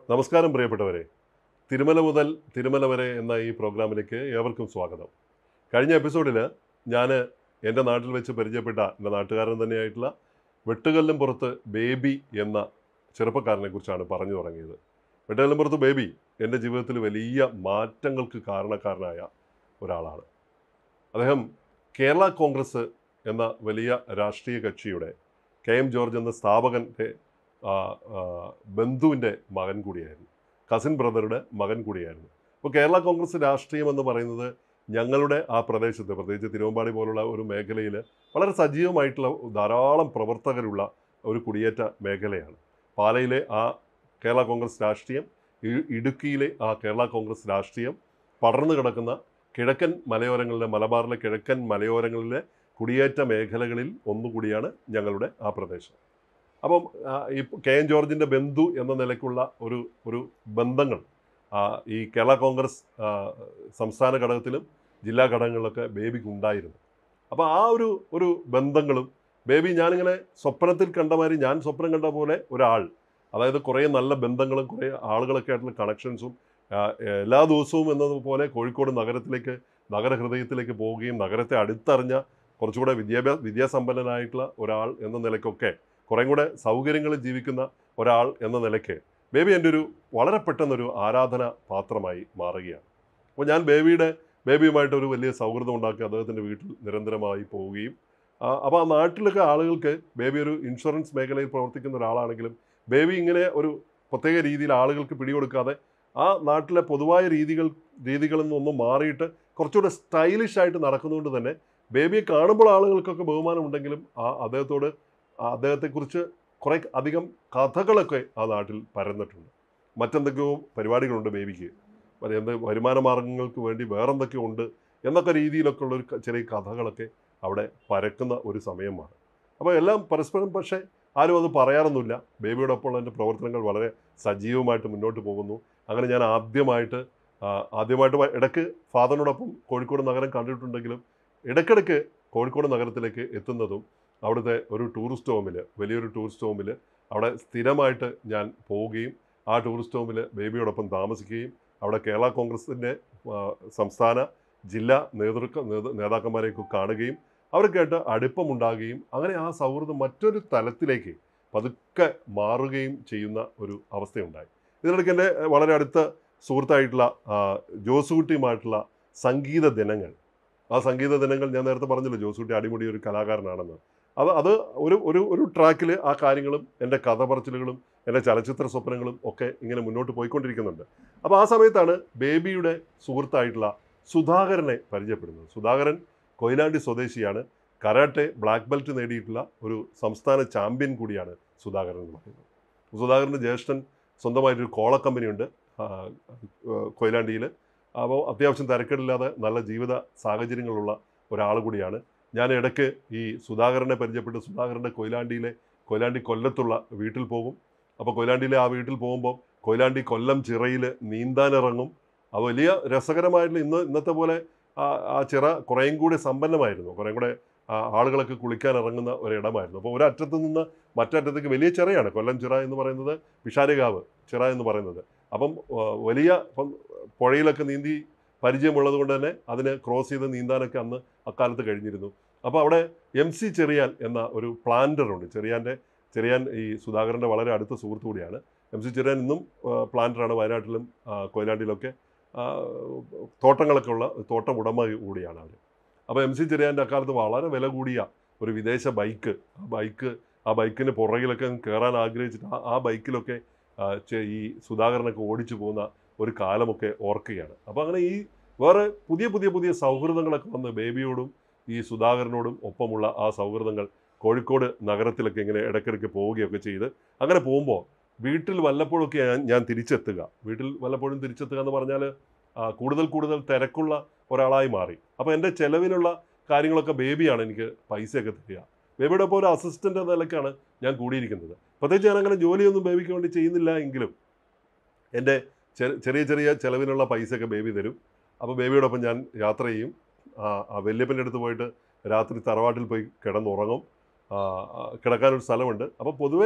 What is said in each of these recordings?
നമസ്കാരം പ്രിയപ്പെട്ടവരെ തിരുമല മുതൽ തിരുമല വരെ എന്ന ഈ പ്രോഗ്രാമിലേക്ക് ഏവർക്കും സ്വാഗതം കഴിഞ്ഞ എപ്പിസോഡിൽ ഞാൻ എൻ്റെ നാട്ടിൽ വെച്ച് പരിചയപ്പെട്ട എൻ്റെ നാട്ടുകാരൻ തന്നെയായിട്ടുള്ള വെട്ടുകല്ലും പുറത്ത് ബേബി എന്ന ചെറുപ്പക്കാരനെ കുറിച്ചാണ് പറഞ്ഞു തുടങ്ങിയത് വെട്ടുകല്ലും പുറത്ത് ബേബി എൻ്റെ ജീവിതത്തിൽ വലിയ മാറ്റങ്ങൾക്ക് കാരണക്കാരനായ ഒരാളാണ് അദ്ദേഹം കേരള കോൺഗ്രസ് എന്ന വലിയ രാഷ്ട്രീയ കക്ഷിയുടെ കെ എം ജോർജ് എന്ന സ്ഥാപകൻ്റെ ആ, ആ, ബന്ധുവിൻ്റെ മകൻ കൂടിയായിരുന്നു കസിൻ ബ്രദറുടെ മകൻ കൂടിയായിരുന്നു അപ്പോൾ കേരള കോൺഗ്രസ് രാഷ്ട്രീയം എന്ന് പറയുന്നത് ഞങ്ങളുടെ ആ പ്രദേശത്ത് പ്രത്യേകിച്ച് തിരുവമ്പാടി പോലുള്ള ഒരു മേഖലയിൽ വളരെ സജീവമായിട്ടുള്ള ധാരാളം പ്രവർത്തകരുള്ള ഒരു കുടിയേറ്റ മേഖലയാണ് പാലയിലെ ആ കേരള കോൺഗ്രസ് രാഷ്ട്രീയം ഇ- ഇടുക്കിയിലെ ആ കേരള കോൺഗ്രസ് രാഷ്ട്രീയം പടർന്നു കിടക്കുന്ന കിഴക്കൻ മലയോരങ്ങളിലെ മലബാറിലെ കിഴക്കൻ മലയോരങ്ങളിലെ കുടിയേറ്റ മേഖലകളിൽ ഒന്നുകൂടിയാണ് ഞങ്ങളുടെ ആ പ്രദേശം അപ്പം ആ, ഈ കെ എൻ ജോർജിൻ്റെ ബന്ധു എന്ന നിലയ്ക്കുള്ള ഒരു ഒരു ബന്ധങ്ങൾ ആ, ഈ കേരള കോൺഗ്രസ് ആ, സംസ്ഥാന ഘടകത്തിലും ജില്ലാ ഘടകങ്ങളിലൊക്കെ ബേബിക്ക് ഉണ്ടായിരുന്നു അപ്പോൾ ആ ഒരു ഒരു ബന്ധങ്ങളും ബേബി ഞാനിങ്ങനെ സ്വപ്നത്തിൽ കണ്ട മാതിരി ഞാൻ സ്വപ്നം കണ്ട പോലെ ഒരാൾ അതായത് കുറേ നല്ല ബന്ധങ്ങളും കുറേ ആളുകളൊക്കെ ആയിട്ടുള്ള കണക്ഷൻസും ആ, എല്ലാ ദിവസവും എന്നതുപോലെ കോഴിക്കോട് നഗരത്തിലേക്ക് നഗരഹൃദയത്തിലേക്ക് പോവുകയും നഗരത്തെ അടുത്തറിഞ്ഞ കുറച്ചുകൂടെ വിദ്യാഭ്യാസ വിദ്യാസമ്പന്നനായിട്ടുള്ള ഒരാൾ എന്ന നിലയ്ക്കൊക്കെ കുറേ കൂടെ സൗകര്യങ്ങളിൽ ജീവിക്കുന്ന ഒരാൾ എന്ന നിലയ്ക്ക് ബേബി എൻ്റെ ഒരു വളരെ പെട്ടെന്നൊരു ആരാധന പാത്രമായി മാറുകയാണ് അപ്പോൾ ഞാൻ ബേബിയുടെ ബേബിയുമായിട്ട് ഒരു വലിയ സൗഹൃദം ഉണ്ടാക്കി അദ്ദേഹത്തിൻ്റെ വീട്ടിൽ നിരന്തരമായി പോവുകയും ആ, അപ്പോൾ ആ നാട്ടിലൊക്കെ ആളുകൾക്ക് ബേബി ഒരു ഇൻഷുറൻസ് മേഖലയിൽ പ്രവർത്തിക്കുന്ന ഒരാളാണെങ്കിലും ബേബി ഇങ്ങനെ ഒരു പ്രത്യേക രീതിയിൽ ആളുകൾക്ക് പിടികൊടുക്കാതെ ആ നാട്ടിലെ പൊതുവായ രീതികൾ രീതികളിൽ നിന്നൊന്നും മാറിയിട്ട് കുറച്ചുകൂടെ സ്റ്റൈലിഷ് ആയിട്ട് നടക്കുന്നതുകൊണ്ട് തന്നെ ബേബിയെ കാണുമ്പോൾ ആളുകൾക്കൊക്കെ ബഹുമാനമുണ്ടെങ്കിലും ആ അദ്ദേഹത്തോട് ആ അദ്ദേഹത്തെക്കുറിച്ച് കുറേ അധികം കഥകളൊക്കെ ആ നാട്ടിൽ പരന്നിട്ടുണ്ട് മറ്റെന്തൊക്കെയോ പരിപാടികളുണ്ട് ബേബിക്ക് മറ്റേ എന്ത് വരുമാന മാർഗങ്ങൾക്ക് വേണ്ടി വേറെന്തൊക്കെയോ ഉണ്ട് എന്നൊക്കെ രീതിയിലൊക്കെ ഉള്ളൊരു ക- ചെറിയ കഥകളൊക്കെ അവിടെ പരക്കുന്ന ഒരു സമയമാണ് അപ്പോൾ എല്ലാം പരസ്പരം പക്ഷേ ആരും അത് പറയാറൊന്നുമില്ല ബേബിയോടൊപ്പമുള്ള എൻ്റെ പ്രവർത്തനങ്ങൾ വളരെ സജീവമായിട്ട് മുന്നോട്ട് പോകുന്നു അങ്ങനെ ഞാൻ ആദ്യമായിട്ട് ആ, ആദ്യമായിട്ട് വ- ഇടയ്ക്ക് ഫാദറിനോടൊപ്പം കോഴിക്കോട് നഗരം കണ്ടിട്ടുണ്ടെങ്കിലും ഇടയ്ക്കിടയ്ക്ക് കോഴിക്കോട് നഗരത്തിലേക്ക് എത്തുന്നതും അവിടുത്തെ ഒരു ടൂറിസ്റ്റ് ഹോമിൽ വലിയൊരു ടൂറിസ്റ്റ് ഹോമിൽ അവിടെ സ്ഥിരമായിട്ട് ഞാൻ പോവുകയും ആ ടൂറിസ്റ്റ് ഹോമിൽ ബേബിയോടൊപ്പം താമസിക്കുകയും അവിടെ കേരള കോൺഗ്രസിൻ്റെ സംസ്ഥാന ജില്ലാ നേതൃത്വ നേത- നേതാക്കന്മാരെയൊക്കെ കാണുകയും അവർക്കായിട്ട് അടുപ്പമുണ്ടാകുകയും അങ്ങനെ ആ സൗഹൃദം മറ്റൊരു തലത്തിലേക്ക് പതുക്കെ മാറുകയും ചെയ്യുന്ന ഒരു അവസ്ഥയുണ്ടായി ഇതിനിടയ്ക്ക് എൻ്റെ വളരെ അടുത്ത സുഹൃത്തായിട്ടുള്ള ആ, ജോസുകുട്ടിയുമായിട്ടുള്ള സംഗീത ദിനങ്ങൾ ആ സംഗീത ദിനങ്ങൾ ഞാൻ നേരത്തെ പറഞ്ഞല്ലോ ജോസുകുട്ടി അടിമുടി ഒരു കലാകാരനാണെന്ന് അത് അത് ഒരു ഒരു ഒരു ട്രാക്കിൽ ആ കാര്യങ്ങളും എൻ്റെ കഥ പറച്ചിലുകളും എൻ്റെ ചലച്ചിത്ര സ്വപ്നങ്ങളും ഒക്കെ ഇങ്ങനെ മുന്നോട്ട് പോയിക്കൊണ്ടിരിക്കുന്നുണ്ട് അപ്പോൾ ആ സമയത്താണ് ബേബിയുടെ സുഹൃത്തായിട്ടുള്ള സുധാകരനെ പരിചയപ്പെടുന്നത് സുധാകരൻ കൊയിലാണ്ടി സ്വദേശിയാണ് കരാട്ടെ ബ്ലാക്ക് ബെൽറ്റ് നേടിയിട്ടുള്ള ഒരു സംസ്ഥാന ചാമ്പ്യൻ കൂടിയാണ് സുധാകരൻ എന്ന് പറയുന്നത് സുധാകരൻ്റെ ജ്യേഷ്ഠൻ സ്വന്തമായിട്ടൊരു കോള കമ്പനിയുണ്ട് ആ, ആ, കൊയിലാണ്ടിയിൽ അപ്പോൾ അത്യാവശ്യം തിരക്കേടില്ലാതെ നല്ല ജീവിത സാഹചര്യങ്ങളുള്ള ഒരാൾ കൂടിയാണ് ഞാൻ ഇടയ്ക്ക് ഈ സുധാകരനെ പരിചയപ്പെട്ട് സുധാകരൻ്റെ കൊയിലാണ്ടിയിലെ കൊയിലാണ്ടി കൊല്ലത്തുള്ള വീട്ടിൽ പോകും അപ്പോൾ കൊയിലാണ്ടിയിലെ ആ വീട്ടിൽ പോകുമ്പോൾ കൊയിലാണ്ടി കൊല്ലം ചിറയിൽ നീന്താനിറങ്ങും അത് വലിയ രസകരമായിട്ടുള്ള ഇന്ന് ഇന്നത്തെ പോലെ ആ ആ ചിറ കുറേയും കൂടി സമ്പന്നമായിരുന്നു കുറേയും കൂടെ ആ, ആളുകളൊക്കെ കുളിക്കാൻ ഇറങ്ങുന്ന ഒരിടമായിരുന്നു അപ്പോൾ ഒരറ്റത്ത് നിന്ന് മറ്ററ്റത്തേക്ക് വലിയ ചിറയാണ് കൊല്ലം ചിറ എന്ന് പറയുന്നത് വിഷാരകാവ് ചിറ എന്ന് പറയുന്നത് അപ്പം ആ, വലിയ ഇപ്പം പുഴയിലൊക്കെ നീന്തി പരിചയമുള്ളത് കൊണ്ട് തന്നെ അതിന് ക്രോസ് ചെയ്ത് നീന്താനൊക്കെ അന്ന് അക്കാലത്ത് കഴിഞ്ഞിരുന്നു അപ്പോൾ അവിടെ എം സി ചെറിയാൻ എന്ന ഒരു പ്ലാന്ററുണ്ട് ചെറിയാൻ്റെ ചെറിയാൻ ഈ സുധാകരൻ്റെ വളരെ അടുത്ത സുഹൃത്തു കൂടിയാണ് എം സി ചെറിയാൻ ഇന്നും ആ, പ്ലാന്ററാണ് വയനാട്ടിലും ആ, കൊയിലാണ്ടിയിലൊക്കെ ആ, തോട്ടങ്ങളൊക്കെ ഉള്ള തോട്ടം ഉടമ കൂടിയാണ് അവർ അപ്പോൾ എം സി ചെറിയാൻ്റെ അക്കാലത്ത് വളരെ വില കൂടിയ ഒരു വിദേശ ബൈക്ക് ആ ബൈക്ക് ആ ബൈക്കിന് പുറകിലൊക്കെ കയറാൻ ആഗ്രഹിച്ചിട്ട് ആ ആ ബൈക്കിലൊക്കെ ആ, ചെ- ഈ സുധാകരനൊക്കെ ഓടിച്ചു പോകുന്ന ഒരു കാലമൊക്കെ ഓർക്കുകയാണ് അപ്പോൾ അങ്ങനെ ഈ വേറെ പുതിയ പുതിയ പുതിയ സൗഹൃദങ്ങളൊക്കെ വന്ന് ബേബിയോടും ഈ സുധാകരനോടും ഒപ്പമുള്ള ആ സൗഹൃദങ്ങൾ കോഴിക്കോട് നഗരത്തിലൊക്കെ ഇങ്ങനെ ഇടയ്ക്കിടയ്ക്ക് പോവുകയൊക്കെ ചെയ്ത് അങ്ങനെ പോകുമ്പോൾ വീട്ടിൽ വല്ലപ്പോഴൊക്കെ ഞാൻ ഞാൻ തിരിച്ചെത്തുക വീട്ടിൽ വല്ലപ്പോഴും തിരിച്ചെത്തുക എന്ന് പറഞ്ഞാൽ ആ, കൂടുതൽ കൂടുതൽ തിരക്കുള്ള ഒരാളായി മാറി അപ്പോൾ എൻ്റെ ചിലവിനുള്ള കാര്യങ്ങളൊക്കെ ബേബിയാണ് എനിക്ക് പൈസയൊക്കെ തരിക ബേബിയുടെ ഒപ്പം ഒരു അസിസ്റ്റൻ്റ് എന്ന നിലയ്ക്കാണ് ഞാൻ കൂടിയിരിക്കുന്നത് പ്രത്യേകിച്ച് ഞാൻ അങ്ങനെ ജോലിയൊന്നും ബേബിക്ക് വേണ്ടി ചെയ്യുന്നില്ല എങ്കിലും എൻ്റെ ചെ- ചെറിയ ചെറിയ ചിലവിനുള്ള പൈസയൊക്കെ ബേബി തരും അപ്പോൾ ബേബിയോടൊപ്പം ഞാൻ യാത്ര ചെയ്യും ആ, ആ വല്യപ്പൻ്റെ അടുത്ത് പോയിട്ട് രാത്രി തറവാട്ടിൽ പോയി കിടന്നുറങ്ങും ആ, ആ, കിടക്കാനൊരു സ്ഥലമുണ്ട് അപ്പോൾ പൊതുവേ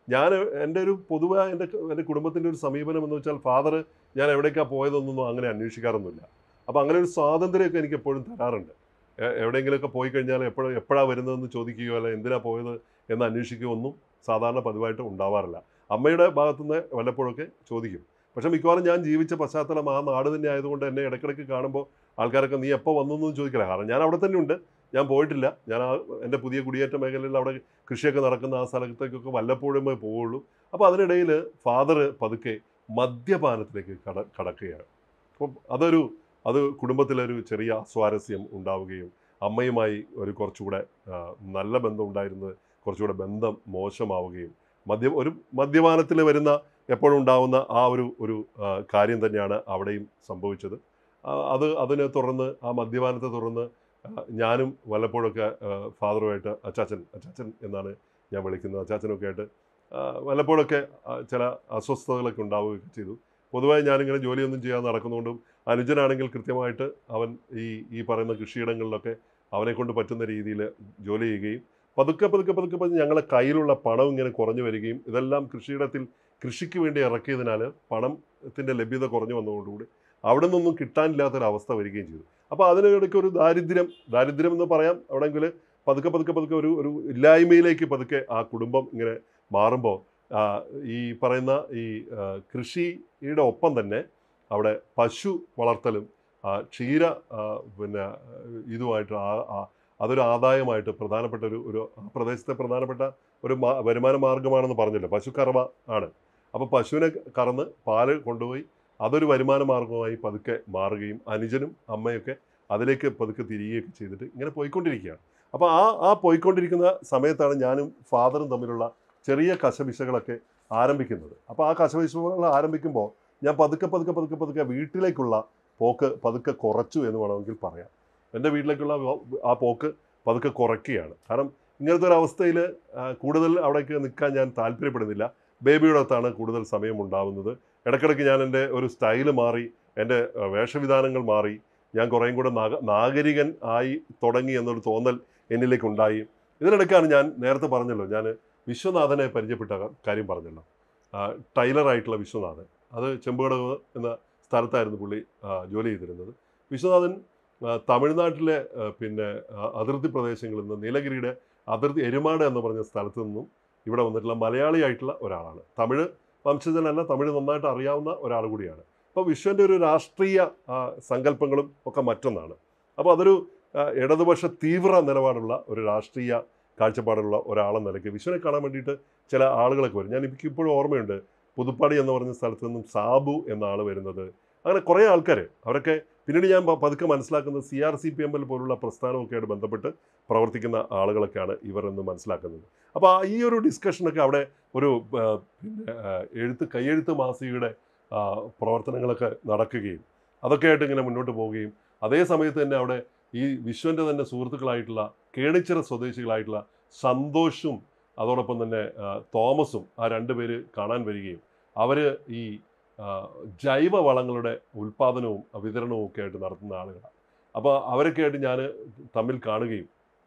ഞാൻ എൻ്റെ ഒരു പൊതുവെ എൻ്റെ എൻ്റെ കുടുംബത്തിൻ്റെ ഒരു സമീപനം എന്ന് വെച്ചാൽ ഫാദർ ഞാൻ എവിടേക്കാണ് പോയതൊന്നും അങ്ങനെ അന്വേഷിക്കാറൊന്നുമില്ല അപ്പോൾ അങ്ങനെ ഒരു സ്വാതന്ത്ര്യമൊക്കെ എനിക്ക് എപ്പോഴും തരാറുണ്ട് എ- എവിടെയെങ്കിലുമൊക്കെ പോയി കഴിഞ്ഞാൽ എപ്പോഴും എപ്പോഴാണ് വരുന്നതെന്ന് ചോദിക്കുകയോ അല്ല എന്തിനാണ് പോയത് എന്ന് അന്വേഷിക്കുകയോ ഒന്നും സാധാരണ പതിവായിട്ട് ഉണ്ടാവാറില്ല അമ്മയുടെ ഭാഗത്തുനിന്ന് വല്ലപ്പോഴൊക്കെ ചോദിക്കും പക്ഷേ മിക്കവാറും ഞാൻ ജീവിച്ച പശ്ചാത്തലം ആ നാട് തന്നെ ആയതുകൊണ്ട് എന്നെ ഇടയ്ക്കിടയ്ക്ക് കാണുമ്പോൾ ആൾക്കാരൊക്കെ നീ എപ്പോൾ വന്നു എന്നും ചോദിക്കില്ല കാരണം ഞാൻ അവിടെ തന്നെ ഉണ്ട് ഞാൻ പോയിട്ടില്ല ഞാൻ ആ എൻ്റെ പുതിയ കുടിയേറ്റ മേഖലയിൽ അവിടെ കൃഷിയൊക്കെ നടക്കുന്ന ആ സ്ഥലത്തേക്കൊക്കെ വല്ലപ്പോഴുമേ പോവുള്ളൂ അപ്പോൾ അതിനിടയിൽ ഫാദർ പതുക്കെ മദ്യപാനത്തിലേക്ക് കട കടക്കുകയാണ് അപ്പം അതൊരു അത് കുടുംബത്തിലൊരു ചെറിയ സ്വാരസ്യം ഉണ്ടാവുകയും അമ്മയുമായി ഒരു കുറച്ചുകൂടെ ആ, നല്ല ബന്ധം ഉണ്ടായിരുന്നത് കുറച്ചുകൂടെ ബന്ധം മോശമാവുകയും മദ്യ ഒരു മദ്യപാനത്തിൽ വരുന്ന എപ്പോഴും ഉണ്ടാവുന്ന ആ ഒരു ഒരു ആ, കാര്യം തന്നെയാണ് അവിടെയും സംഭവിച്ചത് ആ, അത് അതിനെ തുടർന്ന് ആ മദ്യപാനത്തെ തുടർന്ന് ആ, ഞാനും വല്ലപ്പോഴൊക്കെ ആ, ഫാദറുമായിട്ട് അച്ചാച്ചൻ അച്ചാച്ചൻ എന്നാണ് ഞാൻ വിളിക്കുന്നത് അച്ചാച്ചനൊക്കെ ആയിട്ട് ആ, വല്ലപ്പോഴൊക്കെ ആ, ചില അസ്വസ്ഥതകളൊക്കെ ഉണ്ടാവുകയൊക്കെ ചെയ്തു പൊതുവായി ഞാനിങ്ങനെ ജോലിയൊന്നും ചെയ്യാതെ നടക്കുന്നതുകൊണ്ടും അനുജനാണെങ്കിൽ കൃത്യമായിട്ട് അവൻ ഈ ഈ പറയുന്ന കൃഷിയിടങ്ങളിലൊക്കെ അവനെ കൊണ്ട് പറ്റുന്ന രീതിയിൽ ജോലി ചെയ്യുകയും പതുക്കെ പതുക്കെ പതുക്കെ പതുക്കെ ഞങ്ങളെ കയ്യിലുള്ള പണം ഇങ്ങനെ കുറഞ്ഞു വരികയും ഇതെല്ലാം കൃഷിയിടത്തിൽ കൃഷിക്ക് വേണ്ടി ഇറക്കിയതിനാൽ പണത്തിൻ്റെ ലഭ്യത കുറഞ്ഞു വന്നതോടുകൂടി അവിടെ നിന്നൊന്നും കിട്ടാനില്ലാത്തൊരവസ്ഥ വരികയും ചെയ്തു അപ്പോൾ അതിനിടയ്ക്ക് ഒരു ദാരിദ്ര്യം ദാരിദ്ര്യം എന്ന് പറയാം അവിടെങ്കിൽ പതുക്കെ പതുക്കെ പതുക്കെ ഒരു ഒരു ഇല്ലായ്മയിലേക്ക് പതുക്കെ ആ കുടുംബം ഇങ്ങനെ മാറുമ്പോൾ ആ, ഈ പറയുന്ന ഈ ആ, കൃഷിയുടെ ഒപ്പം തന്നെ അവിടെ പശു വളർത്തലും ആ, ക്ഷീര ആ, പിന്നെ ആ, ഇതുമായിട്ട് ആ- ആ- അതൊരു ആദായമായിട്ട് പ്രധാനപ്പെട്ട ഒരു ഒരു ആ പ്രദേശത്തെ പ്രധാനപ്പെട്ട ഒരു മാ- വരുമാന മാർഗമാണെന്ന് പറഞ്ഞല്ലോ പശു കറവ ആണ് അപ്പോൾ പശുവിനെ കറന്ന് പാല് കൊണ്ടുപോയി അതൊരു വരുമാന മാർഗമായി പതുക്കെ മാറുകയും അനുജനും അമ്മയൊക്കെ അതിലേക്ക് പതുക്കെ തിരികുകയൊക്കെ ചെയ്തിട്ട് ഇങ്ങനെ പോയിക്കൊണ്ടിരിക്കുകയാണ് അപ്പോൾ ആ ആ പോയിക്കൊണ്ടിരിക്കുന്ന സമയത്താണ് ഞാനും ഫാദറും തമ്മിലുള്ള ചെറിയ കശപിശകളൊക്കെ ആരംഭിക്കുന്നത് അപ്പോൾ ആ കശപിശകൾ ആരംഭിക്കുമ്പോൾ ഞാൻ പതുക്കെ പതുക്കെ പതുക്കെ പതുക്കെ വീട്ടിലേക്കുള്ള പോക്ക് പതുക്കെ കുറച്ചു എന്ന് വേണമെങ്കിൽ പറയാം എൻ്റെ വീട്ടിലേക്കുള്ള വ- ആ പോക്ക് പതുക്കെ കുറയ്ക്കുകയാണ് കാരണം ഇങ്ങനത്തെ ഒരു അവസ്ഥയിൽ കൂടുതൽ അവിടേക്ക് നിൽക്കാൻ ഞാൻ താല്പര്യപ്പെടുന്നില്ല ബേബിയുടെ അടുത്താണ് കൂടുതൽ സമയം ഉണ്ടാവുന്നത് ഇടയ്ക്കിടയ്ക്ക് ഞാൻ എൻ്റെ ഒരു സ്റ്റൈല് മാറി എൻ്റെ ആ, വേഷവിധാനങ്ങൾ മാറി ഞാൻ കുറേയും കൂടെ നാഗ നാഗരികൻ ആയി തുടങ്ങി എന്നൊരു തോന്നൽ എന്നിലേക്ക് ഉണ്ടായി ഇതിനിടയ്ക്കാണ് ഞാൻ നേരത്തെ പറഞ്ഞല്ലോ ഞാൻ വിശ്വനാഥനെ പരിചയപ്പെട്ട കാര്യം പറഞ്ഞല്ലോ ആ, ടൈലറായിട്ടുള്ള വിശ്വനാഥൻ അത് ചെമ്പുകടവ് എന്ന സ്ഥലത്തായിരുന്നു പുള്ളി ആ, ജോലി ചെയ്തിരുന്നത് വിശ്വനാഥൻ ആ, തമിഴ്നാട്ടിലെ ആ, പിന്നെ ആ, അതിർത്തി പ്രദേശങ്ങളിൽ നിന്ന് നീലഗിരിയുടെ അതിർത്തി എരുമാട് എന്ന് പറഞ്ഞ സ്ഥലത്ത് നിന്നും ഇവിടെ വന്നിട്ടുള്ള മലയാളിയായിട്ടുള്ള ഒരാളാണ് തമിഴ് വംശജനല്ല തമിഴ് നന്നായിട്ട് അറിയാവുന്ന ഒരാൾ കൂടിയാണ് അപ്പോൾ വിശ്വൻ്റെ ഒരു രാഷ്ട്രീയ ആ, സങ്കല്പങ്ങളും ഒക്കെ മറ്റൊന്നാണ് അപ്പോൾ അതൊരു ആ, ഇടതുപക്ഷ തീവ്ര നിലപാടുള്ള ഒരു രാഷ്ട്രീയ കാഴ്ചപ്പാടുള്ള ഒരാളെന്ന നിലയ്ക്ക് വിശ്വനെ കാണാൻ വേണ്ടിയിട്ട് ചില ആളുകളൊക്കെ വരും ഞാൻ എനിക്ക് ഇപ്പോഴും ഓർമ്മയുണ്ട് പുതുപ്പാടി എന്ന് പറഞ്ഞ സ്ഥലത്ത് നിന്നും സാബു എന്ന ആൾ വരുന്നത് അങ്ങനെ കുറേ ആൾക്കാർ അവരൊക്കെ പിന്നീട് ഞാൻ പ- പതുക്കെ മനസ്സിലാക്കുന്നത് C R C P M L പോലുള്ള പ്രസ്ഥാനമൊക്കെ ആയിട്ട് ബന്ധപ്പെട്ട് പ്രവർത്തിക്കുന്ന ആളുകളൊക്കെയാണ് ഇവർ എന്ന് മനസ്സിലാക്കുന്നത് അപ്പോൾ ഈ ഒരു ഡിസ്കഷനൊക്കെ അവിടെ ഒരു ആ, പിന്നെ ആ, എഴുത്ത് കയ്യെഴുത്ത് മാസികയുടെ ആ, പ്രവർത്തനങ്ങളൊക്കെ നടക്കുകയും അതൊക്കെ ആയിട്ട് ഇങ്ങനെ മുന്നോട്ട് പോവുകയും അതേ സമയത്ത് തന്നെ അവിടെ ഈ വിശ്വൻ്റെ തന്നെ സുഹൃത്തുക്കളായിട്ടുള്ള കേണിച്ചിറ സ്വദേശികളായിട്ടുള്ള സന്തോഷും അതോടൊപ്പം തന്നെ ആ, തോമസും ആ രണ്ട് പേര് കാണാൻ വരികയും അവർ ഈ ആ, ജൈവ വളങ്ങളുടെ ഉൽപ്പാദനവും വിതരണവും ഒക്കെ ആയിട്ട് നടത്തുന്ന ആളുകളാണ് അപ്പോൾ അവരൊക്കെ ആയിട്ട് ഞാൻ തമ്മിൽ കാണുകയും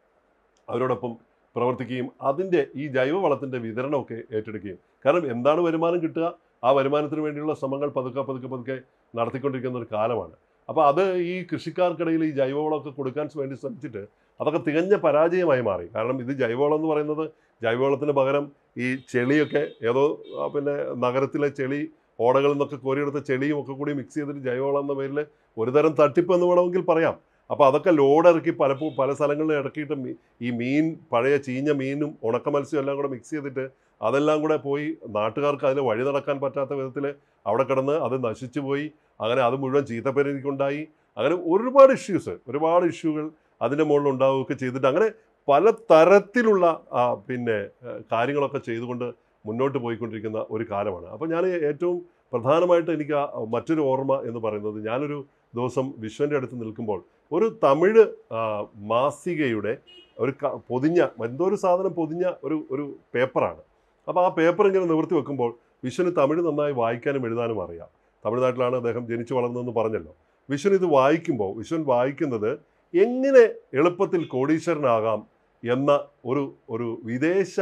അവരോടൊപ്പം പ്രവർത്തിക്കുകയും അതിൻ്റെ ഈ ജൈവവളത്തിൻ്റെ വിതരണമൊക്കെ ഏറ്റെടുക്കുകയും കാരണം എന്താണ് വരുമാനം കിട്ടുക ആ വരുമാനത്തിന് വേണ്ടിയുള്ള ശ്രമങ്ങൾ പതുക്കെ പതുക്കെ പതുക്കെ നടത്തിക്കൊണ്ടിരിക്കുന്ന ഒരു കാലമാണ് അപ്പോൾ അത് ഈ കൃഷിക്കാർക്കിടയിൽ ഈ ജൈവവളമൊക്കെ കൊടുക്കാൻ വേണ്ടി ശ്രമിച്ചിട്ട് അതൊക്കെ തികഞ്ഞ പരാജയമായി മാറി കാരണം ഇത് ജൈവവളം എന്ന് പറയുന്നത് ജൈവവളത്തിന് പകരം ഈ ചെളിയൊക്കെ ഏതോ ആ, പിന്നെ നഗരത്തിലെ ചെളി ഓടകളിൽ നിന്നൊക്കെ കോരിയെടുത്ത ചെളിയും ഒക്കെ കൂടി മിക്സ് ചെയ്തിട്ട് ജൈവവളം എന്ന പേരിൽ ഒരുതരം തട്ടിപ്പ് എന്ന് വേണമെങ്കിൽ പറയാം അപ്പോൾ അതൊക്കെ ലോഡ് ഇറക്കി പലപ്പോഴും പല സ്ഥലങ്ങളിലും ഇറക്കിയിട്ട് മീ- ഈ മീൻ പഴയ ചീഞ്ഞ മീനും ഉണക്ക മത്സ്യം എല്ലാം കൂടെ മിക്സ് ചെയ്തിട്ട് അതെല്ലാം കൂടെ പോയി നാട്ടുകാർക്ക് അതിൽ വഴി നടക്കാൻ പറ്റാത്ത വിധത്തിൽ അവിടെ കിടന്ന് അത് നശിച്ചു പോയി അങ്ങനെ അത് മുഴുവൻ ചീത്തപ്പേരിക്കുണ്ടായി അങ്ങനെ ഒരുപാട് ഇഷ്യൂസ് ഒരുപാട് ഇഷ്യൂകൾ അതിൻ്റെ മുകളിൽ ഉണ്ടാവുകയൊക്കെ ചെയ്തിട്ട് അങ്ങനെ പല തരത്തിലുള്ള ആ, പിന്നെ ആ, കാര്യങ്ങളൊക്കെ ചെയ്തുകൊണ്ട് മുന്നോട്ട് പോയിക്കൊണ്ടിരിക്കുന്ന ഒരു കാലമാണ് അപ്പോൾ ഞാൻ ഏറ്റവും പ്രധാനമായിട്ട് എനിക്ക് ആ മറ്റൊരു ഓർമ്മ എന്ന് പറയുന്നത് ഞാനൊരു ദിവസം വിശ്വൻ്റെ അടുത്ത് നിൽക്കുമ്പോൾ ഒരു തമിഴ് ആ, മാസികയുടെ ഒരു ക- പൊതിഞ്ഞ എന്തോ ഒരു സാധനം പൊതിഞ്ഞ ഒരു ഒരു പേപ്പറാണ് അപ്പോൾ ആ പേപ്പർ ഇങ്ങനെ നിവർത്തി വെക്കുമ്പോൾ വിശ്വന് തമിഴ് നന്നായി വായിക്കാനും എഴുതാനും അറിയാം തമിഴ്നാട്ടിലാണ് അദ്ദേഹം ജനിച്ചു വളർന്നതെന്ന് പറഞ്ഞല്ലോ വിശ്വൻ ഇത് വായിക്കുമ്പോൾ വിശ്വൻ വായിക്കുന്നത് എങ്ങനെ എളുപ്പത്തിൽ കോടീശ്വരനാകാം എന്ന ഒരു ഒരു വിദേശ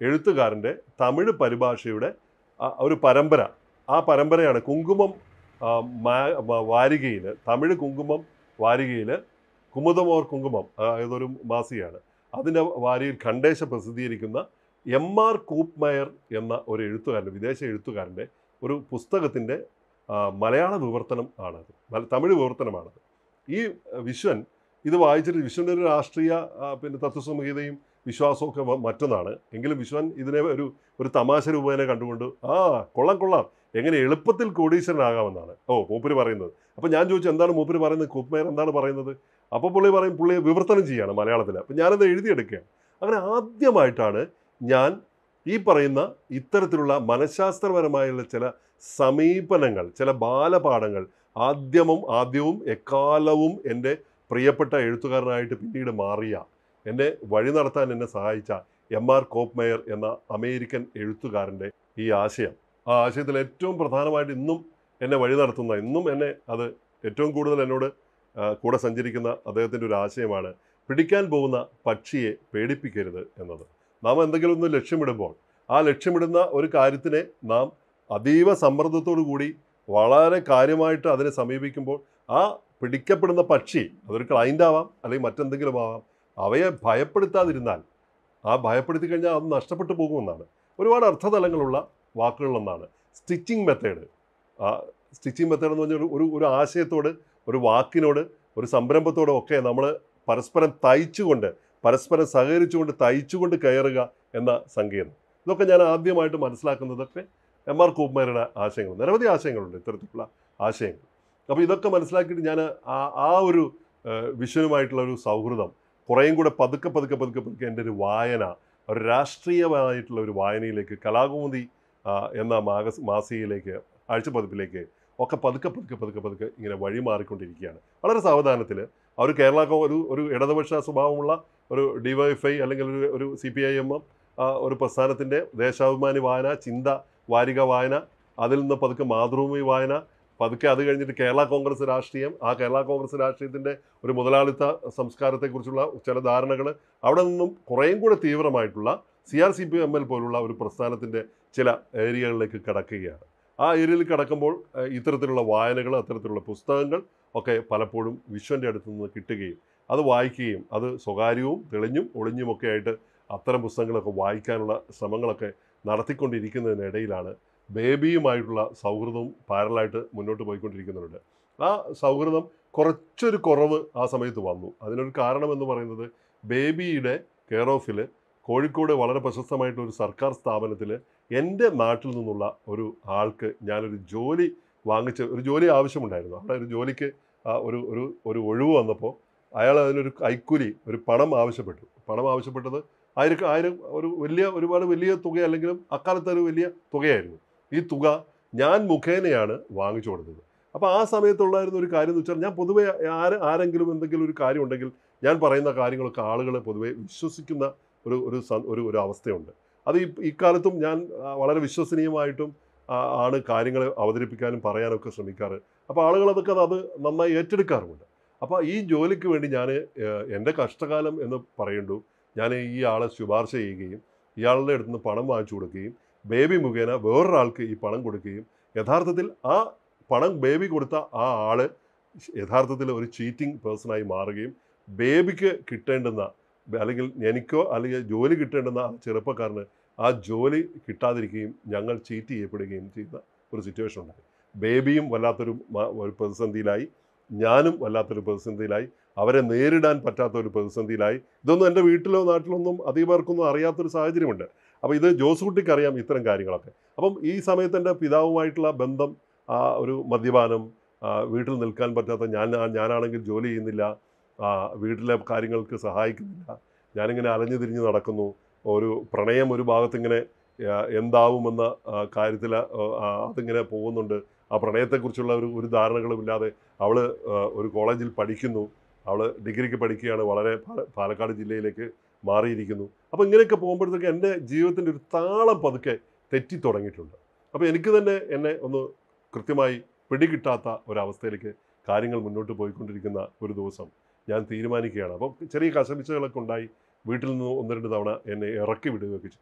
എഴുത്തുകാരൻ്റെ തമിഴ് പരിഭാഷയുടെ ആ, ഒരു പരമ്പര ആ പരമ്പരയാണ് കുങ്കുമം ആ, മാ- മ- വാരികയിൽ തമിഴ് കുങ്കുമം വാരികയിൽ കുമുദം ഓർ കുങ്കുമം ആ, ഏതൊരു മാസികയാണ് അതിൻ്റെ വാരിയിൽ ഖണ്ഡേശ പ്രസിദ്ധീകരിക്കുന്ന എം ആർ കൂപ്മയർ എന്ന ഒരു എഴുത്തുകാരൻ്റെ വിദേശ എഴുത്തുകാരൻ്റെ ഒരു പുസ്തകത്തിൻ്റെ ആ, മലയാള വിവർത്തനം ആണത് മല- തമിഴ് വിവർത്തനമാണത് ഈ ആ, വിശ്വൻ ഇത് വായിച്ചിട്ട് വിശ്വൻ്റെ ഒരു രാഷ്ട്രീയ ആ, പിന്നെ തത്വസംഹിതയും വിശ്വാസവും ഒക്കെ മ- മറ്റൊന്നാണ് എങ്കിലും വിശ്വൻ ഇതിനെ ഒരു ഒരു തമാശ രൂപേണ കണ്ടുകൊണ്ട് ആ കൊള്ളാം കൊള്ളാം എങ്ങനെ എളുപ്പത്തിൽ കോടീശ്വരനാകാമെന്നാണ് ഓ മൂപ്പര് പറയുന്നത് അപ്പോൾ ഞാൻ ചോദിച്ചു എന്താണ് മൂപ്പര് പറയുന്നത് കുപ്മേർ എന്താണ് പറയുന്നത് അപ്പോൾ പുള്ളി പറയും പുള്ളി വിവർത്തനം ചെയ്യാണ് മലയാളത്തിൽ അപ്പം ഞാനത് എഴുതിയെടുക്കുകയാണ് അങ്ങനെ ആദ്യമായിട്ടാണ് ഞാൻ ഈ പറയുന്ന ഇത്തരത്തിലുള്ള മനഃശാസ്ത്രപരമായുള്ള ചില സമീപനങ്ങൾ ചില ബാലപാഠങ്ങൾ ആദ്യമവും ആദ്യവും എക്കാലവും എൻ്റെ പ്രിയപ്പെട്ട എഴുത്തുകാരനായിട്ട് പിന്നീട് മാറിയ എന്നെ വഴി നടത്താൻ എന്നെ സഹായിച്ച എം ആർ കോപ്മയർ എന്ന അമേരിക്കൻ എഴുത്തുകാരൻ്റെ ഈ ആശയം ആ ആശയത്തിൽ ഏറ്റവും പ്രധാനമായിട്ട് ഇന്നും എന്നെ വഴി നടത്തുന്ന ഇന്നും എന്നെ അത് ഏറ്റവും കൂടുതൽ എന്നോട് ആ, കൂടെ സഞ്ചരിക്കുന്ന അദ്ദേഹത്തിൻ്റെ ഒരു ആശയമാണ് പിടിക്കാൻ പോകുന്ന പക്ഷിയെ പേടിപ്പിക്കരുത് എന്നത് നാം എന്തെങ്കിലും ഒന്ന് ലക്ഷ്യമിടുമ്പോൾ ആ ലക്ഷ്യമിടുന്ന ഒരു കാര്യത്തിനെ നാം അതീവ സമ്മർദ്ദത്തോടു കൂടി വളരെ കാര്യമായിട്ട് അതിനെ സമീപിക്കുമ്പോൾ ആ പിടിക്കപ്പെടുന്ന പക്ഷി അതൊരു ക്ലൈൻ്റ് ആവാം അല്ലെങ്കിൽ മറ്റെന്തെങ്കിലും ആവാം അവയെ ഭയപ്പെടുത്താതിരുന്നാൽ ആ ഭയപ്പെടുത്തി കഴിഞ്ഞാൽ അത് നഷ്ടപ്പെട്ടു പോകുമെന്നാണ് ഒരുപാട് അർത്ഥതലങ്ങളുള്ള വാക്കുകളൊന്നാണ് സ്റ്റിച്ചിങ് മെത്തേഡ് ആ സ്റ്റിച്ചിങ് മെത്തേഡ് എന്ന് പറഞ്ഞാൽ ഒരു- ഒരു ഒരു ആശയത്തോട് ഒരു വാക്കിനോട് ഒരു സംരംഭത്തോടും ഒക്കെ നമ്മൾ പരസ്പരം തയ്ച്ചുകൊണ്ട് പരസ്പരം സഹകരിച്ചുകൊണ്ട് തയ്ച്ചുകൊണ്ട് കയറുക എന്ന സങ്കേതം ഇതൊക്കെ ഞാൻ ആദ്യമായിട്ട് മനസ്സിലാക്കുന്നതൊക്കെ എം ആർ കൂപ്മേരുടെ ആശയങ്ങൾ നിരവധി ആശയങ്ങളുണ്ട് ഇത്തരത്തിലുള്ള ആശയങ്ങൾ അപ്പോൾ ഇതൊക്കെ മനസ്സിലാക്കിയിട്ട് ഞാൻ ആ ആ ഒരു ഏഹ്, വിശ്വനുമായിട്ടുള്ള ഒരു സൗഹൃദം കുറേയും കൂടെ പതുക്കെ പതുക്കെ പതുക്കെ പതുക്കെ എൻ്റെ ഒരു വായന ഒരു രാഷ്ട്രീയമായിട്ടുള്ള ഒരു വായനയിലേക്ക് കലാകൗമുദി ആ, എന്ന മാഗസ് മാസികയിലേക്ക് ആഴ്ചപ്പതിപ്പിലേക്ക് ഒക്കെ പതുക്കെ പതുക്കെ പതുക്കെ പതുക്കെ ഇങ്ങനെ വഴി മാറിക്കൊണ്ടിരിക്കുകയാണ് വളരെ സാവധാനത്തിൽ ആ ഒരു കേരള കോ- ഒരു ഒരു ഇടതുപക്ഷ സ്വഭാവമുള്ള ഒരു ഡിവൈഎഫ്ഐ അല്ലെങ്കിൽ ഒരു ഒരു സി പി ഐ എം ഒരു പ്രസ്ഥാനത്തിൻ്റെ ദേശാഭിമാനി വായന ചിന്ത വാരിക വായന അതിൽ നിന്ന് പതുക്കെ മാതൃഭൂമി വായന പതുക്കെ അത് കഴിഞ്ഞിട്ട് കേരള കോൺഗ്രസ് രാഷ്ട്രീയം ആ കേരള കോൺഗ്രസ് രാഷ്ട്രീയത്തിൻ്റെ ഒരു മുതലാളിത്ത സംസ്കാരത്തെക്കുറിച്ചുള്ള ചില ധാരണകൾ അവിടെ നിന്നും കുറേയും കൂടെ തീവ്രമായിട്ടുള്ള C R C P M L പോലുള്ള ഒരു പ്രസ്ഥാനത്തിൻ്റെ ചില ഏരിയകളിലേക്ക് കടക്കുകയാണ് ആ ഏരിയയിൽ കടക്കുമ്പോൾ ഏഹ്, ഇത്തരത്തിലുള്ള വായനകൾ അത്തരത്തിലുള്ള പുസ്തകങ്ങൾ ഒക്കെ പലപ്പോഴും വിശ്വൻ്റെ അടുത്ത് നിന്ന് കിട്ടുകയും അത് വായിക്കുകയും അത് സ്വകാര്യവും തെളിഞ്ഞും ഒളിഞ്ഞുമൊക്കെ ആയിട്ട് അത്തരം പുസ്തകങ്ങളൊക്കെ വായിക്കാനുള്ള ശ്രമങ്ങളൊക്കെ നടത്തിക്കൊണ്ടിരിക്കുന്നതിനിടയിലാണ് ബേബിയുമായിട്ടുള്ള സൗഹൃദവും പാരലായിട്ട് മുന്നോട്ട് പോയിക്കൊണ്ടിരിക്കുന്നുണ്ട് ആ സൗഹൃദം കുറച്ചൊരു കുറവ് ആ സമയത്ത് വന്നു അതിനൊരു കാരണം എന്ന് പറയുന്നത് ബേബിയുടെ കെയർ ഓഫിൽ കോഴിക്കോട് വളരെ പ്രശസ്തമായിട്ടുള്ള ഒരു സർക്കാർ സ്ഥാപനത്തിൽ എൻ്റെ നാട്ടിൽ നിന്നുള്ള ഒരു ആൾക്ക് ഞാനൊരു ജോലി വാങ്ങിച്ച ഒരു ജോലി ആവശ്യമുണ്ടായിരുന്നു അവിടെ ഒരു ജോലിക്ക് ആ, ഒരു ഒരു ഒരു ഒഴിവ് വന്നപ്പോൾ അയാൾ അതിനൊരു കൈക്കൂലി ഒരു പണം ആവശ്യപ്പെട്ടു പണം ആവശ്യപ്പെട്ടത് ആയിരം ആയിരം ഒരു വലിയ ഒരുപാട് വലിയ തുക അല്ലെങ്കിലും അക്കാലത്ത് ഒരു വലിയ തുകയായിരുന്നു ഈ തുക ഞാൻ മുഖേനയാണ് വാങ്ങിച്ചു കൊടുത്തത് അപ്പോൾ ആ സമയത്തുള്ളായിരുന്ന ഒരു കാര്യം എന്ന് വെച്ചാൽ ഞാൻ പൊതുവെ ആര് ആരെങ്കിലും എന്തെങ്കിലും ഒരു കാര്യം ഉണ്ടെങ്കിൽ ഞാൻ പറയുന്ന കാര്യങ്ങളൊക്കെ ആളുകൾ പൊതുവെ വിശ്വസിക്കുന്ന ഒരു ഒരു സ- ഒരു ഒരു അവസ്ഥയുണ്ട് അത് ഈ ഇക്കാലത്തും ഞാൻ ആ, വളരെ വിശ്വസനീയമായിട്ടും ആ, ആണ് കാര്യങ്ങൾ അവതരിപ്പിക്കാനും പറയാനൊക്കെ ശ്രമിക്കാറ് അപ്പോൾ ആളുകൾ അതൊക്കെ അത് നന്നായി ഏറ്റെടുക്കാറുമുണ്ട് അപ്പോൾ ഈ ജോലിക്ക് വേണ്ടി ഞാൻ എൻ്റെ കഷ്ടകാലം എന്ന് പറയണ്ടു ഞാൻ ഈ ആളെ ശുപാർശ ചെയ്യുകയും ഇയാളുടെ അടുത്ത് നിന്ന് പണം വാങ്ങിച്ചു കൊടുക്കുകയും ബേബി മുഖേന വേറൊരാൾക്ക് ഈ പണം കൊടുക്കുകയും യഥാർത്ഥത്തിൽ ആ പണം ബേബി കൊടുത്ത ആ ആള് യഥാർത്ഥത്തിൽ ഒരു ചീറ്റിംഗ് പേഴ്സണായി മാറുകയും ബേബിക്ക് കിട്ടേണ്ടുന്ന അല്ലെങ്കിൽ എനിക്കോ അല്ലെങ്കിൽ ജോലി കിട്ടേണ്ടുന്ന ആ ചെറുപ്പക്കാരന് ആ ജോലി കിട്ടാതിരിക്കുകയും ഞങ്ങൾ ചീറ്റ് ചെയ്യപ്പെടുകയും ചെയ്യുന്ന ഒരു സിറ്റുവേഷൻ ഉണ്ടായി ബേബിയും വല്ലാത്തൊരു മ- ഒരു പ്രതിസന്ധിയിലായി ഞാനും വല്ലാത്തൊരു പ്രതിസന്ധിയിലായി അവരെ നേരിടാൻ പറ്റാത്ത ഒരു പ്രതിസന്ധിയിലായി ഇതൊന്നും എൻ്റെ വീട്ടിലോ നാട്ടിലോ ഒന്നും അധികം പേർക്കൊന്നും അറിയാത്തൊരു സാഹചര്യമുണ്ട് അപ്പോൾ ഇത് ജോസ് കുട്ടിക്ക് അറിയാം ഇത്തരം കാര്യങ്ങളൊക്കെ അപ്പം ഈ സമയത്ത് എൻ്റെ പിതാവുമായിട്ടുള്ള ബന്ധം ആ ഒരു മദ്യപാനം ആ, വീട്ടിൽ നിൽക്കാൻ പറ്റാത്ത ഞാൻ ഞാനാണെങ്കിൽ ജോലി ചെയ്യുന്നില്ല ആ, വീട്ടിലെ കാര്യങ്ങൾക്ക് സഹായിക്കുന്നില്ല ഞാനിങ്ങനെ അലഞ്ഞു തിരിഞ്ഞ് നടക്കുന്നു ഒരു പ്രണയം ഒരു ഭാഗത്തിങ്ങനെ ആ, എന്താവുമെന്ന കാര്യത്തിൽ അതിങ്ങനെ പോകുന്നുണ്ട് ആ പ്രണയത്തെക്കുറിച്ചുള്ള ഒരു ഒരു ധാരണകളും ഇല്ലാതെ അവൾ ഒരു കോളേജിൽ പഠിക്കുന്നു അവൾ ഡിഗ്രിക്ക് പഠിക്കുകയാണ് വളരെ പാല- പാലക്കാട് ജില്ലയിലേക്ക് മാറിയിരിക്കുന്നു അപ്പോൾ ഇങ്ങനെയൊക്കെ പോകുമ്പോഴത്തേക്ക് എൻ്റെ ജീവിതത്തിൻ്റെ ഒരു താളം പതുക്കെ തെറ്റി തുടങ്ങിയിട്ടുണ്ട് അപ്പോൾ എനിക്ക് തന്നെ എന്നെ ഒന്ന് കൃത്യമായി പിടികിട്ടാത്ത ഒരവസ്ഥയിലേക്ക് കാര്യങ്ങൾ മുന്നോട്ട് പോയിക്കൊണ്ടിരിക്കുന്ന ഒരു ദിവസം ഞാൻ തീരുമാനിക്കുകയാണ് അപ്പോൾ ചെറിയ കശപിച്ചകളൊക്കെ ഉണ്ടായി വീട്ടിൽ നിന്ന് ഒന്ന് രണ്ട് തവണ എന്നെ ഇറക്കി വിടുകയൊക്കെ ചെയ്തു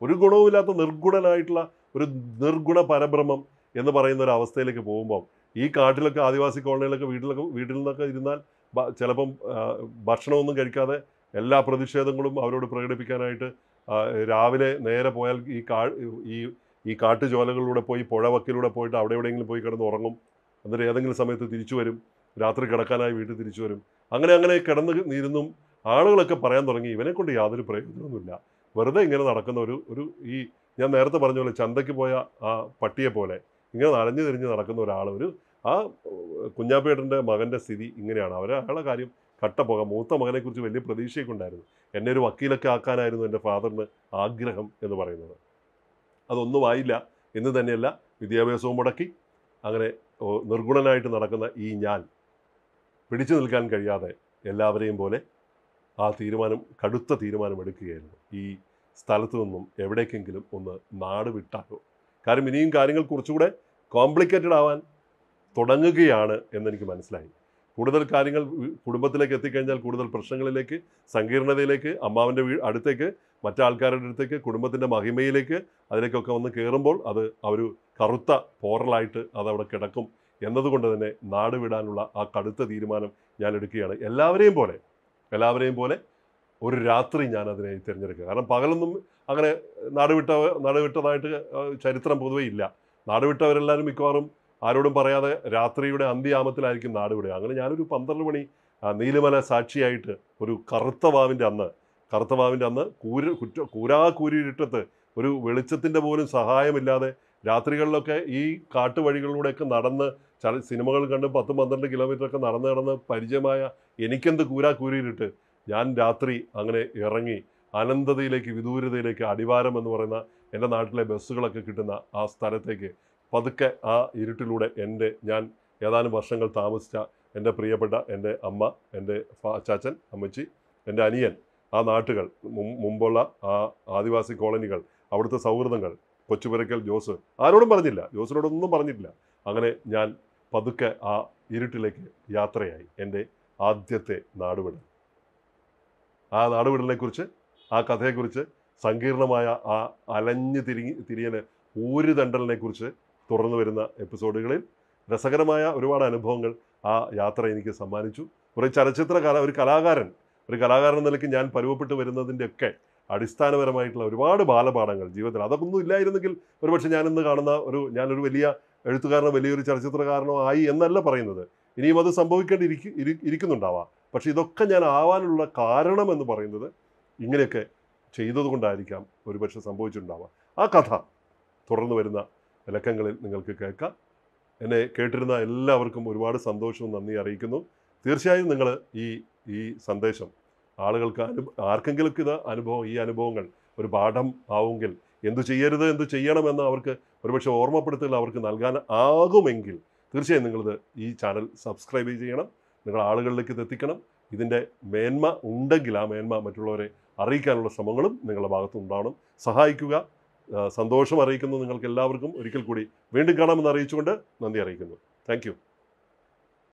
ഒരു ഗുണവുമില്ലാത്ത നിർഗുണനായിട്ടുള്ള ഒരു നിർഗുണ പരബ്രഹ്മം എന്ന് പറയുന്ന ഒരു അവസ്ഥയിലേക്ക് പോകുമ്പോൾ ഈ കാട്ടിലൊക്കെ ആദിവാസി കോളനികളൊക്കെ വീട്ടിലൊക്കെ വീട്ടിൽ നിന്നൊക്കെ ഇരുന്നാൽ ബ- ചിലപ്പം ആ, ഭക്ഷണമൊന്നും കഴിക്കാതെ എല്ലാ പ്രതിഷേധങ്ങളും അവരോട് പ്രകടിപ്പിക്കാനായിട്ട് ആ, രാവിലെ നേരെ പോയാൽ ഈ കാ ഈ ഈ കാട്ടുചോലകളിലൂടെ പോയി പുഴ വക്കിലൂടെ പോയിട്ട് അവിടെ എവിടെയെങ്കിലും പോയി കിടന്ന് ഉറങ്ങും എന്നിട്ട് ഏതെങ്കിലും സമയത്ത് തിരിച്ചു വരും രാത്രി കിടക്കാനായി വീട്ടിൽ തിരിച്ചു വരും അങ്ങനെ അങ്ങനെ കിടന്ന് ഇരുന്നും ആളുകളൊക്കെ പറയാൻ തുടങ്ങി ഇവനെ കൊണ്ട് യാതൊരു പ്രയോജനമൊന്നുമില്ല വെറുതെ ഇങ്ങനെ നടക്കുന്ന ഒരു ഒരു ഈ ഞാൻ നേരത്തെ പറഞ്ഞ പോലെ ചന്തയ്ക്ക് പോയ ആ പട്ടിയെ പോലെ ഇങ്ങനെ നനഞ്ഞു തിരിഞ്ഞ് നടക്കുന്ന ഒരാൾ ഒരു ആ കുഞ്ഞാപ്പേട്ടൻ്റെ മകൻ്റെ സ്ഥിതി ഇങ്ങനെയാണ് അവർ അയാളുടെ കാര്യം കട്ടപ്പുക മൂത്ത മകനെക്കുറിച്ച് വലിയ പ്രതീക്ഷയൊക്കെ ഉണ്ടായിരുന്നു എന്നെ ഒരു വക്കീലൊക്കെ ആക്കാനായിരുന്നു എൻ്റെ ഫാദറിന് ആഗ്രഹം എന്ന് പറയുന്നത് അതൊന്നും ആയില്ല എന്ന് തന്നെയല്ല വിദ്യാഭ്യാസവും മുടക്കി അങ്ങനെ ഓ, നിർഗുണനായിട്ട് നടക്കുന്ന ഈ ഞാൻ പിടിച്ചു നിൽക്കാൻ കഴിയാതെ എല്ലാവരെയും പോലെ ആ തീരുമാനം കടുത്ത തീരുമാനം എടുക്കുകയായിരുന്നു ഈ സ്ഥലത്തു നിന്നും എവിടേക്കെങ്കിലും ഒന്ന് നാട് വിട്ടാലോ കാരണം ഇനിയും കാര്യങ്ങൾ കുറച്ചുകൂടെ കോംപ്ലിക്കേറ്റഡ് ആവാൻ തുടങ്ങുകയാണ് എന്നെനിക്ക് മനസ്സിലായി കൂടുതൽ കാര്യങ്ങൾ വി- കുടുംബത്തിലേക്ക് എത്തിക്കഴിഞ്ഞാൽ കൂടുതൽ പ്രശ്നങ്ങളിലേക്ക് സങ്കീർണതയിലേക്ക് അമ്മാവൻ്റെ വീ അടുത്തേക്ക് മറ്റാൾക്കാരുടെ അടുത്തേക്ക് കുടുംബത്തിൻ്റെ മഹിമയിലേക്ക് അതിലേക്കൊക്കെ വന്ന് കയറുമ്പോൾ അത് ആ ഒരു കറുത്ത പോറലായിട്ട് അതവിടെ കിടക്കും എന്നതുകൊണ്ട് തന്നെ നാട് വിടാനുള്ള ആ കടുത്ത തീരുമാനം ഞാൻ എടുക്കുകയാണ് എല്ലാവരെയും പോലെ എല്ലാവരെയും പോലെ ഒരു രാത്രി ഞാൻ അതിനെ തിരഞ്ഞെടുക്കുക കാരണം പകലൊന്നും അങ്ങനെ നാട് വിട്ട നാട് വിട്ടതായിട്ട് ആ, ചരിത്രം പൊതുവേ ഇല്ല നാട് വിട്ടവരെല്ലാവരും മിക്കവാറും ആരോടും പറയാതെ രാത്രിയുടെ അന്ത്യയാമത്തിലായിരിക്കും നാട് വിടുക അങ്ങനെ ഞാനൊരു പന്ത്രണ്ട് മണി ആ, നീലിമല സാക്ഷിയായിട്ട് ഒരു കറുത്ത വാവിൻ്റെ അന്ന് കറുത്ത വാവിൻ്റെ അന്ന് കൂര് കുറ്റ കൂരാ കൂരിരുട്ടത്ത് ഒരു വെളിച്ചത്തിൻ്റെ പോലും സഹായമില്ലാതെ രാത്രികളിലൊക്കെ ഈ കാട്ടുവഴികളിലൂടെയൊക്കെ നടന്ന് ചല സിനിമകൾ കണ്ട് പത്തും പന്ത്രണ്ട് കിലോമീറ്റർ ഒക്കെ നടന്ന് നടന്ന് പരിചയമായ എനിക്കെന്ത് കൂരാ കൂരിയിട്ട് ഞാൻ രാത്രി അങ്ങനെ ഇറങ്ങി അനന്തതയിലേക്ക് വിദൂരതയിലേക്ക് അടിവാരം എന്ന് പറയുന്ന എൻ്റെ നാട്ടിലെ ബസ്സുകളൊക്കെ കിട്ടുന്ന ആ സ്ഥലത്തേക്ക് പതുക്കെ ആ ഇരുട്ടിലൂടെ എൻ്റെ ഞാൻ ഏതാനും വർഷങ്ങൾ താമസിച്ച എൻ്റെ പ്രിയപ്പെട്ട എൻ്റെ അമ്മ എൻ്റെ ഫാ- ചാച്ചൻ അമ്മച്ചി എൻ്റെ അനിയൻ ആ നാട്ടുകൾ മും- മുമ്പുള്ള ആ ആദിവാസി കോളനികൾ അവിടുത്തെ സൗഹൃദങ്ങൾ കൊച്ചുപുരക്കൽ ജോസ് ആരോടും പറഞ്ഞില്ല ജോസിനോടൊന്നും പറഞ്ഞിട്ടില്ല അങ്ങനെ ഞാൻ പതുക്കെ ആ ഇരുട്ടിലേക്ക് യാത്രയായി എൻ്റെ ആദ്യത്തെ നാടുവിടൽ ആ നാടുവിടലിനെക്കുറിച്ച് ആ കഥയെക്കുറിച്ച് സങ്കീർണമായ ആ അലഞ്ഞു തിരിഞ്ഞ് തിരിയന് ഊരുതണ്ടലിനെക്കുറിച്ച് തുറന്നു വരുന്ന എപ്പിസോഡുകളിൽ രസകരമായ ഒരുപാട് അനുഭവങ്ങൾ ആ യാത്ര എനിക്ക് സമ്മാനിച്ചു ഒരു ചലച്ചിത്ര കല ഒരു കലാകാരൻ ഒരു കലാകാരൻ എന്ന നിലയ്ക്ക് ഞാൻ പരുവപ്പെട്ട് വരുന്നതിൻ്റെയൊക്കെ അടിസ്ഥാനപരമായിട്ടുള്ള ഒരുപാട് ബാലപാഠങ്ങൾ ജീവിതത്തിൽ അതൊക്കെ ഒന്നും ഇല്ലായിരുന്നെങ്കിൽ ഒരുപക്ഷെ ഞാനിന്ന് കാണുന്ന ഒരു ഞാനൊരു വലിയ എഴുത്തുകാരനോ വലിയൊരു ചലച്ചിത്രകാരനോ ആയി എന്നല്ല പറയുന്നത് ഇനിയും അത് സംഭവിക്കേണ്ടി ഇരി ഇരിക്കുന്നുണ്ടാവാം പക്ഷെ ഇതൊക്കെ ഞാൻ ആവാനുള്ള കാരണം എന്ന് പറയുന്നത് ഇങ്ങനെയൊക്കെ ചെയ്തതുകൊണ്ടായിരിക്കാം ഒരുപക്ഷെ സംഭവിച്ചിട്ടുണ്ടാവാം ആ കഥ തുടർന്ന് വരുന്ന ലക്കങ്ങളിൽ നിങ്ങൾക്ക് കേൾക്കാം എന്നെ കേട്ടിരുന്ന എല്ലാവർക്കും ഒരുപാട് സന്തോഷവും നന്ദി അറിയിക്കുന്നു തീർച്ചയായും നിങ്ങൾ ഈ ഈ സന്ദേശം ആളുകൾക്ക് അനു ആർക്കെങ്കിലും ഇത് അനുഭവം ഈ അനുഭവങ്ങൾ ഒരു പാഠം ആവുമെങ്കിൽ എന്തു ചെയ്യരുത് എന്തു ചെയ്യണമെന്ന് അവർക്ക് ഒരുപക്ഷെ ഓർമ്മപ്പെടുത്തൽ അവർക്ക് നൽകാൻ ആകുമെങ്കിൽ തീർച്ചയായും നിങ്ങളിത് ഈ ചാനൽ സബ്സ്ക്രൈബ് ചെയ്യണം നിങ്ങൾ ആളുകളിലേക്ക് ഇത് എത്തിക്കണം ഇതിൻ്റെ മേന്മ ഉണ്ടെങ്കിൽ ആ മേന്മ മറ്റുള്ളവരെ അറിയിക്കാനുള്ള ശ്രമങ്ങളും നിങ്ങളുടെ ഭാഗത്ത് ഉണ്ടാവണം സഹായിക്കുക ആ, സന്തോഷം അറിയിക്കുന്നു നിങ്ങൾക്ക് എല്ലാവർക്കും ഒരിക്കൽ കൂടി വീണ്ടും കാണാമെന്ന് അറിയിച്ചുകൊണ്ട് നന്ദി അറിയിക്കുന്നു താങ്ക്